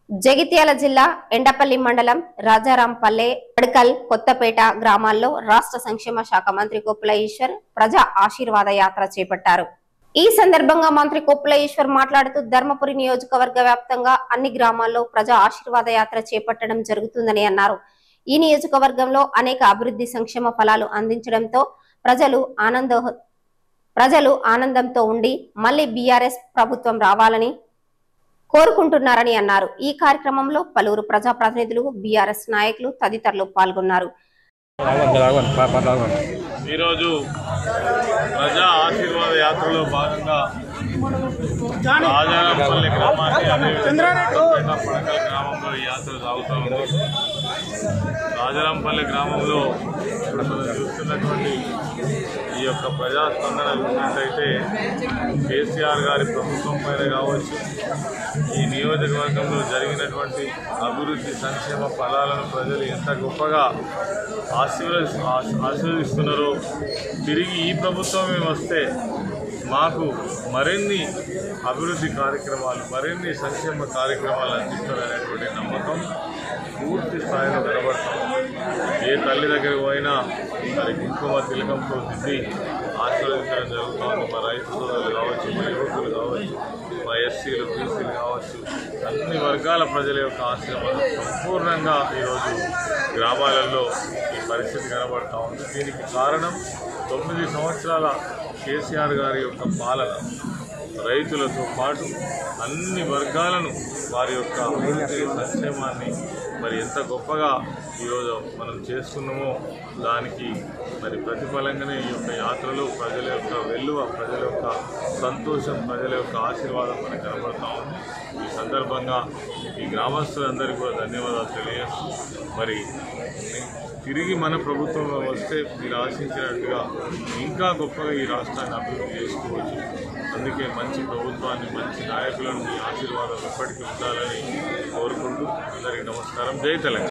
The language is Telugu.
జగిత్యాల జిల్లా ఎండపల్లి మండలం రాజారాంపల్లె అడకల్ కొత్తపేట గ్రామాల్లో రాష్ట్ర సంక్షేమ శాఖ మంత్రి కొప్పుల ఈశ్వర్ ప్రజా ఆశీర్వాద యాత్ర చేపట్టారు ఈ సందర్భంగా మంత్రి కొప్పుల ఈశ్వర్ మాట్లాడుతూ ధర్మపురి నియోజకవర్గ వ్యాప్తంగా అన్ని గ్రామాల్లో ప్రజా ఆశీర్వాద యాత్ర చేపట్టడం జరుగుతుందని అన్నారు ఈ నియోజకవర్గంలో అనేక అభివృద్ధి సంక్షేమ ఫలాలు అందించడంతో ప్రజలు ఆనంద ప్రజలు ఆనందంతో ఉండి మళ్లీ బీఆర్ఎస్ ప్రభుత్వం రావాలని కోరుకుంటున్నారని అన్నారు ఈ కార్యక్రమంలో పలువురు ప్రజాప్రతినిధులు బీఆర్ఎస్ నాయకులు తదితరులు పాల్గొన్నారు ఈరోజు ప్రజా ఆశీర్వాద యాత్రలో భాగంగా రాజారాంపల్లి గ్రామాన్ని అదేవిధంగా పడకల్ గ్రామంలో ఈ యాత్ర సాగుతూ ఉంది రాజారాంపల్లి గ్రామంలో మనం చూస్తున్నటువంటి ఈ యొక్క ప్రజాస్పందన చూసినట్టయితే కేసీఆర్ గారి ప్రభుత్వం పైన కావచ్చు ఈ నియోజకవర్గంలో జరిగినటువంటి అభివృద్ధి సంక్షేమ ఫలాలను ప్రజలు ఎంత గొప్పగా ఆశీర్వది ఆశ- ఆశీర్వదిస్తున్నారో తిరిగి ఈ ప్రభుత్వమే వస్తే మాకు మరిన్ని అభివృద్ధి కార్యక్రమాలు మరిన్ని సంక్షేమ కార్యక్రమాలు అందిస్తారనేటువంటి నమ్మకం పూర్తి స్థాయిలో కనబడుతుంది ఏ తల్లి దగ్గరికి పోయినా మరి కుంకుమ తిలకంతో దిద్ది ఆశీర్వదించడం జరుగుతుంది మా రైతు సోదరులు కావచ్చు మా యువకులు కావచ్చు మా ఎస్సీలు బీసీలు కావచ్చు అన్ని వర్గాల ప్రజల యొక్క ఆశీర్వాదం సంపూర్ణంగా ఈరోజు గ్రామాలలో ఈ పరిస్థితి కనబడతా ఉంది దీనికి కారణం తొమ్మిది సంవత్సరాల కేసీఆర్ గారి యొక్క పాలన రైతులతో పాటు అన్ని వర్గాలను వారి యొక్క అభివృద్ధి సంక్షేమాన్ని మరి ఎంత గొప్పగా ఈరోజు మనం చేస్తున్నామో దానికి మరి ప్రతిఫలంగానే ఈ యొక్క యాత్రలో ప్రజల యొక్క వెల్లువ ప్రజల యొక్క సంతోషం ప్రజల యొక్క ఆశీర్వాదం మనకు కనబడతా ఉంది ఈ సందర్భంగా ఈ గ్రామస్తులందరికీ కూడా ధన్యవాదాలు తెలియజేస్తూ మరి తిరిగి మన ప్రభుత్వంలో వస్తే మీరు ఆశించినట్టుగా ఇంకా గొప్పగా ఈ రాష్ట్రాన్ని అభివృద్ధి చేసుకోవచ్చు అందుకే మంచి ప్రభుత్వాన్ని మంచి నాయకులను మీ ఆశీర్వాదం ఎప్పటికీ ఉండాలని కోరుకుంటూ అందరికీ నమస్కారం జై తెలంగాణ